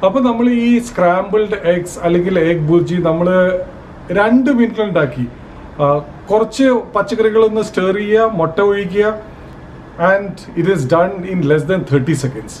അപ്പൊ നമ്മൾ ഈ സ്ക്രാമ്പിൾഡ് എഗ്സ് അല്ലെങ്കിൽ എഗ് ബുർജി നമ്മൾ രണ്ട് മിനിറ്റിൽ ഉണ്ടാക്കി ആ, കുറച്ച് പച്ചക്കറികളൊന്ന് സ്റ്റർ ചെയ്യുക മുട്ട ഒഴിക്കുക and it is done in less than thirty seconds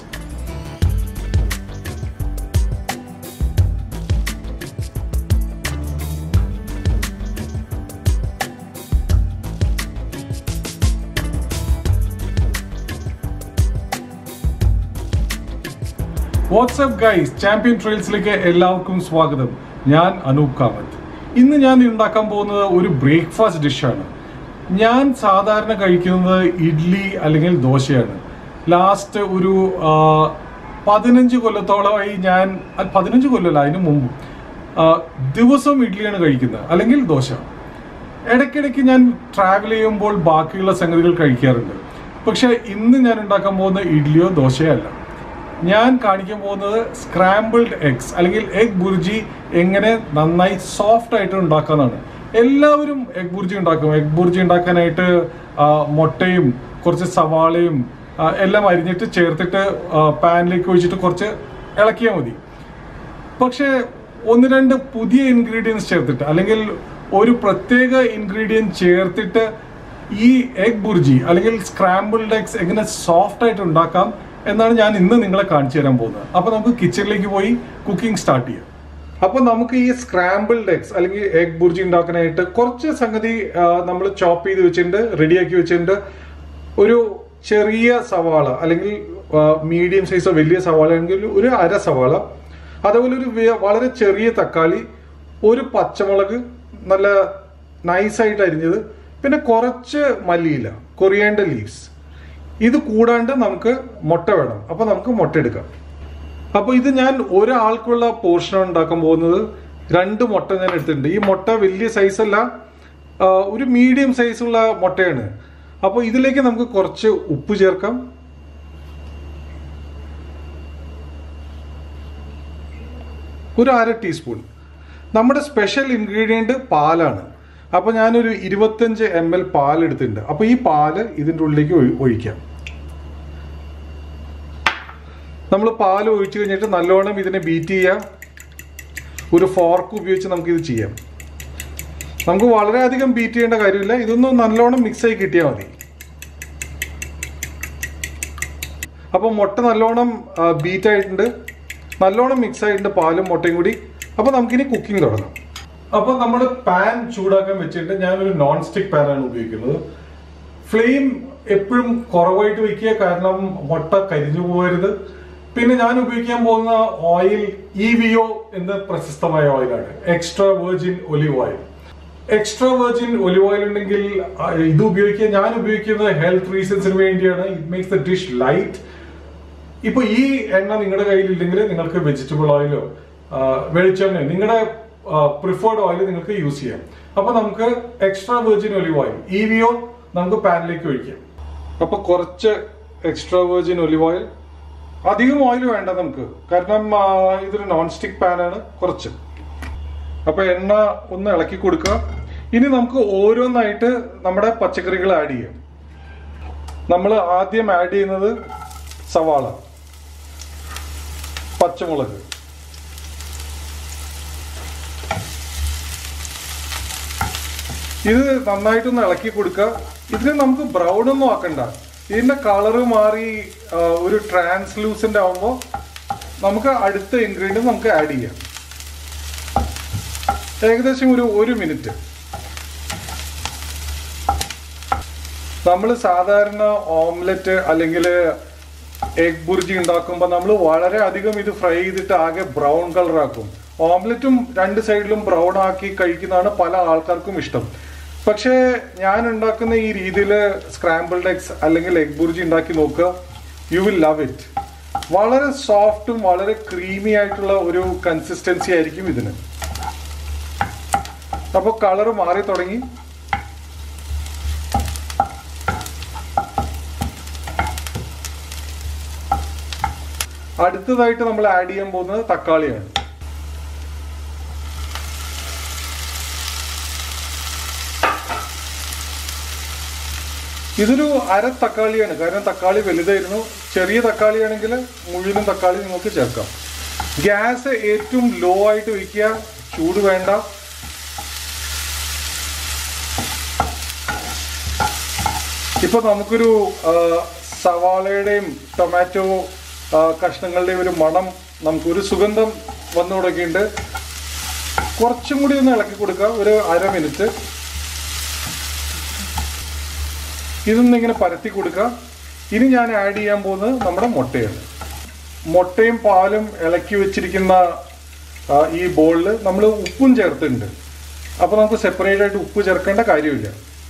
what's up guys champion ട്രെയിൽസിലേക്ക് എല്ലാവർക്കും സ്വാഗതം ഞാൻ അനൂപ് കാമത്ത് ഇന്ന് ഞാൻ ഉണ്ടാക്കാൻ പോകുന്നത് ഒരു ബ്രേക്ക്ഫാസ്റ്റ് ഡിഷാണ് ഞാൻ സാധാരണ കഴിക്കുന്നത് ഇഡ്ഡലി അല്ലെങ്കിൽ ദോശയാണ് ലാസ്റ്റ് ഒരു ആ, പതിനഞ്ച് കൊല്ലത്തോളമായി ഞാൻ അല്ല, പതിനഞ്ച് കൊല്ലമല്ല അതിന് മുമ്പ് ആ, ദിവസം ഇഡ്ഡലിയാണ് കഴിക്കുന്നത് അല്ലെങ്കിൽ ദോശ ഇടയ്ക്കിടയ്ക്ക് ഞാൻ ട്രാവൽ ചെയ്യുമ്പോൾ ബാക്കിയുള്ള സംഗതികൾ കഴിക്കാറുണ്ട് പക്ഷെ ഇന്ന് ഞാൻ ഉണ്ടാക്കാൻ പോകുന്ന ഇഡ്ഡലിയോ ദോശയോ അല്ല ഞാൻ കാണിക്കാൻ പോകുന്നത് സ്ക്രാമ്പിൾഡ് എഗ്സ് അല്ലെങ്കിൽ എഗ് ബുർജി എങ്ങനെ നന്നായി സോഫ്റ്റ് ആയിട്ട് ഉണ്ടാക്കാന്നാണ് എല്ലാവരും എഗ് ബുർജി ഉണ്ടാക്കും എഗ് ബുർജി ഉണ്ടാക്കാനായിട്ട് ആ, മുട്ടയും കുറച്ച് സവാളയും ആ, എല്ലാം അരിഞ്ഞിട്ട് ചേർത്തിട്ട് പാനിലേക്ക് ഒഴിച്ചിട്ട് കുറച്ച് ഇളക്കിയാൽ മതി പക്ഷേ ഒന്ന് രണ്ട് പുതിയ ഇൻഗ്രീഡിയൻസ് ചേർത്തിട്ട് അല്ലെങ്കിൽ ഒരു പ്രത്യേക ഇൻഗ്രീഡിയൻറ്റ് ചേർത്തിട്ട് ഈ എഗ് ബുർജി അല്ലെങ്കിൽ സ്ക്രാമ്പിൾഡ് എഗ്സ് എങ്ങനെ സോഫ്റ്റ് ആയിട്ട് ഉണ്ടാക്കാം എന്നാണ് ഞാൻ ഇന്ന് നിങ്ങളെ കാണിച്ചു തരാൻ പോകുന്നത് അപ്പൊ നമുക്ക് കിച്ചണിലേക്ക് പോയി കുക്കിംഗ് സ്റ്റാർട്ട് ചെയ്യാം അപ്പൊ നമുക്ക് ഈ സ്ക്രാമ്പിൾഡ് എഗ്സ് അല്ലെങ്കിൽ എഗ് ബുർജി ഉണ്ടാക്കാനായിട്ട് കുറച്ച് സംഗതി നമ്മൾ ചോപ്പ് ചെയ്ത് വെച്ചിട്ടുണ്ട് റെഡിയാക്കി വെച്ചിട്ടുണ്ട് ഒരു ചെറിയ സവാള അല്ലെങ്കിൽ മീഡിയം സൈസോ വലിയ സവാള ആണെങ്കിൽ ഒരു അര സവാള അതുപോലെ ഒരു വേ- വളരെ ചെറിയ തക്കാളി ഒരു പച്ചമുളക് നല്ല നൈസായിട്ട് അരിഞ്ഞത് പിന്നെ കുറച്ച് മല്ലിയില കൊറിയാൻഡർ ലീവ്സ് ഇത് കൂടാണ്ട് നമുക്ക് മുട്ട വേണം അപ്പൊ നമുക്ക് മുട്ട എടുക്കാം അപ്പൊ ഇത് ഞാൻ ഒരാൾക്കുള്ള പോർഷനാണ് ഉണ്ടാക്കാൻ പോകുന്നത് രണ്ട് മുട്ട ഞാൻ എടുത്തിട്ടുണ്ട് ഈ മുട്ട വലിയ സൈസ് അല്ല ആ, ഒരു മീഡിയം സൈസുള്ള മുട്ടയാണ് അപ്പൊ ഇതിലേക്ക് നമുക്ക് കുറച്ച് ഉപ്പ് ചേർക്കാം ഒരു അര ടീസ്പൂൺ നമ്മുടെ സ്പെഷ്യൽ ഇൻഗ്രീഡിയൻറ്റ് പാലാണ് അപ്പോൾ ഞാനൊരു ഇരുപത്തഞ്ച് എം എൽ പാൽ എടുത്തിട്ടുണ്ട് അപ്പോൾ ഈ പാല് ഇതിൻ്റെ ഉള്ളിലേക്ക് ഒഴി- ഒഴിക്കാം നമ്മൾ പാൽ ഒഴിച്ചു കഴിഞ്ഞിട്ട് നല്ലോണം ഇതിനെ ബീറ്റ് ചെയ്യാം ഒരു ഫോർക്ക് ഉപയോഗിച്ച് നമുക്ക് ഇത് ചെയ്യാം നമുക്ക് വളരെയധികം ബീറ്റ് ചെയ്യേണ്ട കാര്യമില്ല ഇതൊന്നും നല്ലോണം മിക്സ് ആയി കിട്ടിയാൽ മതി അപ്പോൾ മുട്ട നല്ലോണം ബീറ്റ് ആയിട്ടുണ്ട് നല്ലോണം മിക്സ് ആയിട്ടുണ്ട് പാലും മുട്ടയും കൂടി അപ്പോൾ നമുക്കിനി കുക്കിംഗ് തുടങ്ങാം അപ്പോൾ നമ്മൾ പാൻ ചൂടാക്കാൻ വെച്ചിട്ട് ഞാനൊരു നോൺ സ്റ്റിക് പാനാണ് ഉപയോഗിക്കുന്നത് ഫ്ലെയിം എപ്പോഴും കുറവായിട്ട് വെക്കുക കാരണം മുട്ട കരിഞ്ഞു പോകരുത് പിന്നെ ഞാൻ ഉപയോഗിക്കാൻ പോകുന്ന ഓയിൽ ഇ വി ഒ എന്ന പ്രശസ്തമായ ഓയിലാണ് extra virgin olive oil extra virgin olive oil ഉണ്ടെങ്കിൽ ആ, ഇത് ഉപയോഗിക്കുക ഞാൻ ഉപയോഗിക്കുന്നത് ഹെൽത്ത് റീസൺസിന് വേണ്ടിയാണ് it makes the dish light ഇപ്പൊ ഈ എണ്ണ നിങ്ങളുടെ കയ്യിലില്ലെങ്കിൽ നിങ്ങൾക്ക് വെജിറ്റബിൾ ഓയിലോ വെളിച്ചെണ്ണ നിങ്ങളുടെ പ്രിഫേർഡ് ഓയിൽ നിങ്ങൾക്ക് യൂസ് ചെയ്യാം അപ്പൊ നമുക്ക് extra virgin olive oil E V O നമുക്ക് പാനിലേക്ക് ഒഴിക്കാം അപ്പൊ കുറച്ച് എക്സ്ട്രാ വെർജിൻ ഒലിവ് ഓയിൽ അധികം ഓയിൽ വേണ്ട നമുക്ക് കാരണം ആ, ഇതൊരു നോൺ സ്റ്റിക് പാനാണ് കുറച്ച് അപ്പൊ എണ്ണ ഒന്ന് ഇളക്കി കൊടുക്കുക ഇനി നമുക്ക് ഓരോന്നായിട്ട് നമ്മുടെ പച്ചക്കറികൾ ആഡ് ചെയ്യാം നമ്മൾ ആദ്യം ആഡ് ചെയ്യുന്നത് സവാള പച്ചമുളക് ഇത് നന്നായിട്ടൊന്ന് ഇളക്കി കൊടുക്കുക ഇതിന് നമുക്ക് ബ്രൗൺ ഒന്നും ആക്കണ്ട ഇതിന്റെ കളറ് മാറി ആ, ഒരു ട്രാൻസ്ലൂസന്റ് ആവുമ്പോൾ നമുക്ക് അടുത്ത ഇൻഗ്രീഡിയൻറ്റ് നമുക്ക് ആഡ് ചെയ്യാം ഏകദേശം ഒരു ഒരു മിനിറ്റ് നമ്മൾ സാധാരണ ഓംലെറ്റ് അല്ലെങ്കിൽ എഗ് ബുർജി ഉണ്ടാക്കുമ്പോൾ നമ്മൾ വളരെ അധികം ഇത് ഫ്രൈ ചെയ്തിട്ട് ആകെ ബ്രൗൺ കളർ ആക്കും ഓംലെറ്റും രണ്ട് സൈഡിലും ബ്രൗൺ ആക്കി കഴിക്കുന്നതാണ് പല ആൾക്കാർക്കും ഇഷ്ടം പക്ഷേ ഞാൻ ഉണ്ടാക്കുന്ന ഈ രീതിയിൽ സ്ക്രാമ്പിൾഡ് എഗ്സ് അല്ലെങ്കിൽ എഗ് ബുർജി ഉണ്ടാക്കി നോക്കുക യു വിൽ ലവ് ഇറ്റ് വളരെ സോഫ്റ്റും വളരെ ക്രീമി ആയിട്ടുള്ള ഒരു കൺസിസ്റ്റൻസി ആയിരിക്കും ഇതിന് അപ്പോൾ കളർ മാറി തുടങ്ങി അടുത്തതായിട്ട് നമ്മൾ ആഡ് ചെയ്യാൻ പോകുന്നത് തക്കാളിയാണ് ഇതൊരു അര തക്കാളിയാണ് കാരണം തക്കാളി വലുതായിരുന്നു ചെറിയ തക്കാളിയാണെങ്കിൽ മുഴുവനും തക്കാളി നിങ്ങൾക്ക് ചേർക്കാം ഗ്യാസ് ഏറ്റവും ലോ ആയിട്ട് വയ്ക്കുക ചൂട് വേണ്ട ഇപ്പൊ നമുക്കൊരു ആ, സവാളയുടെയും ടൊമാറ്റോ ആ, കഷ്ണങ്ങളുടെയും ഒരു മണം നമുക്കൊരു സുഗന്ധം വന്നു തുടങ്ങിയിട്ടുണ്ട് കുറച്ചും കൂടി ഒന്ന് ഇളക്കി കൊടുക്കുക ഒരു അര മിനിറ്റ് ഇതൊന്ന് ഇങ്ങനെ പരത്തി കൊടുക്കുക ഇനി ഞാൻ ആഡ് ചെയ്യാൻ പോകുന്നത് നമ്മുടെ മുട്ടയാണ് മുട്ടയും പാലും ഇളക്കി വെച്ചിരിക്കുന്ന ആ, ഈ ബോളിൽ നമ്മൾ ഉപ്പും ചേർത്തിട്ടുണ്ട് അപ്പോൾ നമുക്ക് സെപ്പറേറ്റ് ആയിട്ട് ഉപ്പ് ചേർക്കേണ്ട കാര്യമില്ല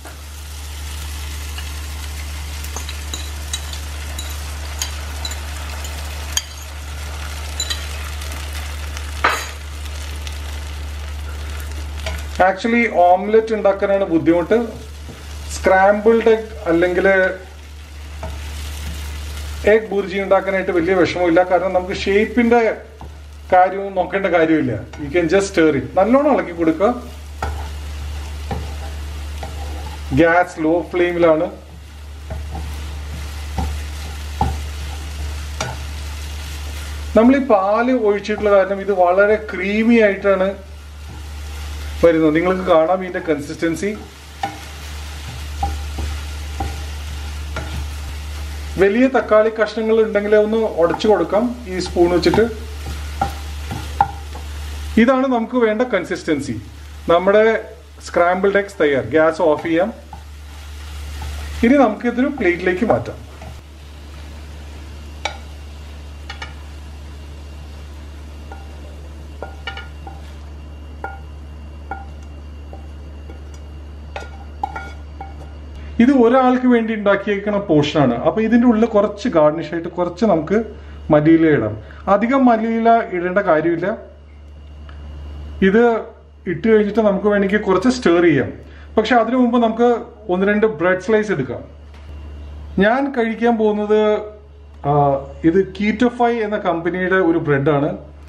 ആക്ച്വലി ഓംലെറ്റ് ഉണ്ടാക്കാനാണ് ബുദ്ധിമുട്ട് സ്ക്രാമ്പിൾഡ് എഗ് അല്ലെങ്കിൽ എഗ് ബുർജി ഉണ്ടാക്കാനായിട്ട് വലിയ വിഷമമില്ല കാരണം നമുക്ക് ഷേപ്പിന്റെ കാര്യവും നോക്കേണ്ട കാര്യമില്ല you can just stir it നല്ലോണം ഇളക്കി കൊടുക്കുക ഗ്യാസ് ലോ ഫ്ലെയിമിലാണ് നമ്മൾ ഈ പാല് ഒഴിച്ചിട്ടുള്ള കാരണം ഇത് വളരെ ക്രീമി ആയിട്ടാണ് വരുന്നത് നിങ്ങൾക്ക് കാണാം ഇതിന്റെ കൺസിസ്റ്റൻസി വലിയ തക്കാളി കഷ്ണങ്ങൾ ഉണ്ടെങ്കിൽ ഒന്ന് ഉടച്ചു കൊടുക്കാം ഈ സ്പൂൺ വെച്ചിട്ട് ഇതാണ് നമുക്ക് വേണ്ട കൺസിസ്റ്റൻസി നമ്മുടെ സ്ക്രാമ്പിൾഡ് എഗ്സ് തയ്യാർ ഗ്യാസ് ഓഫ് ചെയ്യാം ഇനി നമുക്ക് ഇതൊരു പ്ലേറ്റിലേക്ക് മാറ്റാം ഇത് ഒരാൾക്ക് വേണ്ടി ഉണ്ടാക്കിയേക്കുന്ന പോർഷനാണ് അപ്പൊ ഇതിന്റെ ഉള്ളിൽ കുറച്ച് ഗാർണിഷ് ആയിട്ട് കുറച്ച് നമുക്ക് മല്ലിയില ഇടാം അധികം മല്ലിയില ഇടേണ്ട കാര്യമില്ല ഇത് ഇട്ട് കഴിഞ്ഞിട്ട് നമുക്ക് വേണമെങ്കിൽ കുറച്ച് സ്റ്റേർ ചെയ്യാം പക്ഷെ അതിനു മുമ്പ് നമുക്ക് ഒന്ന് രണ്ട് ബ്രെഡ് സ്ലൈസ് എടുക്കാം ഞാൻ കഴിക്കാൻ പോകുന്നത് ആ, ഇത് കീറ്റോഫൈ എന്ന കമ്പനിയുടെ ഒരു ബ്രെഡാണ്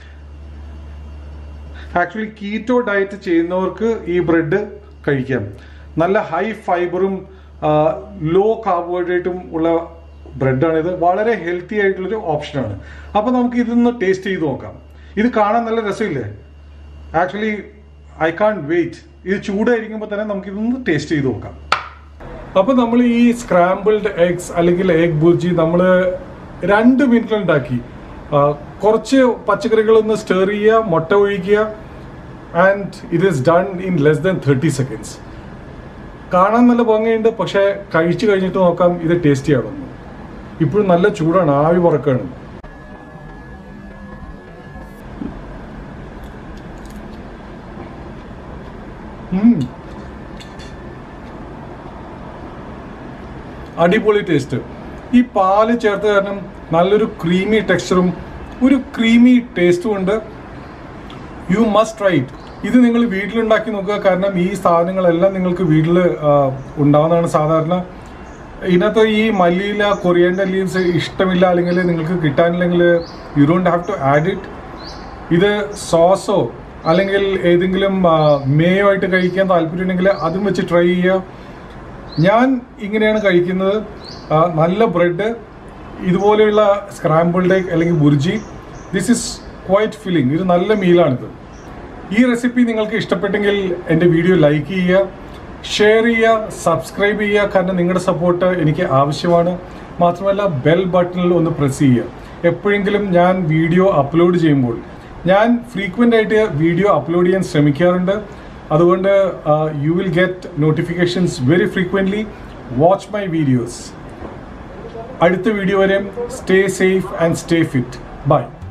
ആക്ച്വലി കീറ്റോ ഡയറ്റ് ചെയ്യുന്നവർക്ക് ഈ ബ്രെഡ് കഴിക്കാം നല്ല ഹൈ ഫൈബറും ലോ കാർബോഹൈഡ്രേറ്റും ഉള്ള ബ്രെഡാണ് ഇത് വളരെ ഹെൽത്തി ആയിട്ടുള്ളൊരു ഓപ്ഷനാണ് അപ്പൊ നമുക്ക് ഇതൊന്ന് ടേസ്റ്റ് ചെയ്ത് നോക്കാം ഇത് കാണാൻ നല്ല രസമില്ലേ ആക്ച്വലി ഐ കാൺ വെയിറ്റ് ഇത് ചൂടായിരിക്കുമ്പോൾ തന്നെ നമുക്ക് ഇതൊന്ന് ടേസ്റ്റ് ചെയ്ത് നോക്കാം അപ്പൊ നമ്മൾ ഈ സ്ക്രാമ്പിൾഡ് എഗ്സ് അല്ലെങ്കിൽ എഗ് ബുർജി നമ്മൾ രണ്ട് മിനിറ്റിൽ ഉണ്ടാക്കി ആ, കുറച്ച് പച്ചക്കറികൾ ഒന്ന് സ്റ്റേർ ചെയ്യുക മുട്ട ഒഴിക്കുക and it is done in less than thirty seconds കാണാൻ നല്ല ഭംഗിയുണ്ട് പക്ഷെ കഴിച്ചു കഴിഞ്ഞിട്ട് നോക്കാം ഇത് ടേസ്റ്റി ആണെന്ന് ഇപ്പോഴും നല്ല ചൂടാണ് ആവി പറക്കാണ് ഉം. അടിപൊളി ടേസ്റ്റ് ഈ പാല് ചേർത്ത് കാരണം നല്ലൊരു ക്രീമി ടെക്സ്ചറും ഒരു ക്രീമി ടേസ്റ്റും ഉണ്ട് യു മസ്റ്റ് ട്രൈ ഇറ്റ് ഇത് നിങ്ങൾ വീട്ടിലുണ്ടാക്കി നോക്കുക കാരണം ഈ സാധനങ്ങളെല്ലാം നിങ്ങൾക്ക് വീട്ടിൽ ഉണ്ടാവുന്നതാണ് സാധാരണ ഇതിനകത്ത് ഈ മല്ലിയില കൊറിയൻഡർ ലീവ്സ് ഇഷ്ടമില്ല അല്ലെങ്കിൽ നിങ്ങൾക്ക് കിട്ടാനില്ലെങ്കിൽ you don't have to add it ഇത് സോസോ അല്ലെങ്കിൽ ഏതെങ്കിലും മേയോ ആയിട്ട് കഴിക്കാൻ താല്പര്യമുണ്ടെങ്കിൽ അതും വെച്ച് ട്രൈ ചെയ്യുക ഞാൻ ഇങ്ങനെയാണ് കഴിക്കുന്നത് ആ, നല്ല ബ്രെഡ് ഇതുപോലെയുള്ള സ്ക്രാമ്പിൾഡ് എഗ് അല്ലെങ്കിൽ bhurji this is quite filling ഇത് നല്ല മീലാണിത് ഈ റെസിപ്പി നിങ്ങൾക്ക് ഇഷ്ടപ്പെട്ടെങ്കിൽ എൻ്റെ വീഡിയോ ലൈക്ക് ചെയ്യുക ഷെയർ ചെയ്യുക സബ്സ്ക്രൈബ് ചെയ്യുക കാരണം നിങ്ങളുടെ സപ്പോർട്ട് എനിക്ക് ആവശ്യമാണ് മാത്രമല്ല ബെൽ ബട്ടണിൽ ഒന്ന് പ്രസ് ചെയ്യുക എപ്പോഴെങ്കിലും ഞാൻ വീഡിയോ അപ്ലോഡ് ചെയ്യുമ്പോൾ ഞാൻ ഫ്രീക്വൻ്റ് ആയിട്ട് വീഡിയോ അപ്ലോഡ് ചെയ്യാൻ ശ്രമിക്കാറുണ്ട് അതുകൊണ്ട് you will get notifications very frequently watch my videos അടുത്ത വീഡിയോ വരെ stay safe and stay fit by